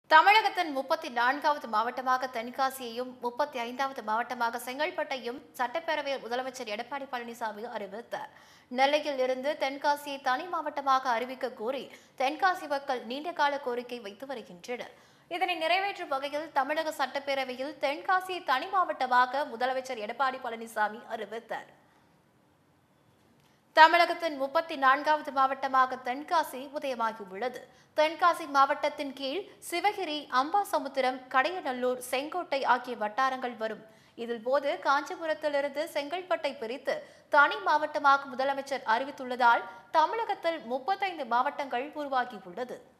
தமிழகத்தின் முப்பத்தி நான்காவது மாவட்டமாக தென்காசியையும் முப்பத்தி ஐந்தாவது மாவட்டமாக செங்கல்பட்டையும் சட்டப்பேரவை முதலமைச்சர் எடப்பாடி பழனிசாமி அறிவித்தார் நெல்லையில் இருந்து தென்காசியை தனி மாவட்டமாக அறிவிக்க கோரி தென்காசி மக்கள் நீண்டகால கோரிக்கை வைத்து வருகின்றனர் இதனை நிறைவேற்றும் வகையில் தமிழக சட்டப்பேரவையில் தென்காசியை தனி மாவட்டமாக முதலமைச்சர் எடப்பாடி பழனிசாமி அறிவித்தார் தமிழகத்தின் முப்பத்தி நான்காவது மாவட்டமாக தென்காசி உதயமாகியுள்ளது தென்காசி மாவட்டத்தின் கீழ் சிவகிரி அம்பாசமுத்திரம் கடையநல்லூர் செங்கோட்டை ஆகிய வட்டாரங்கள் வரும் இதில் போது காஞ்சிபுரத்திலிருந்து செங்கல்பட்டை பிரித்து தனி மாவட்டமாக முதலமைச்சர் அறிவித்துள்ளதால் தமிழகத்தில் முப்பத்தைந்து மாவட்டங்கள் உருவாகியுள்ளது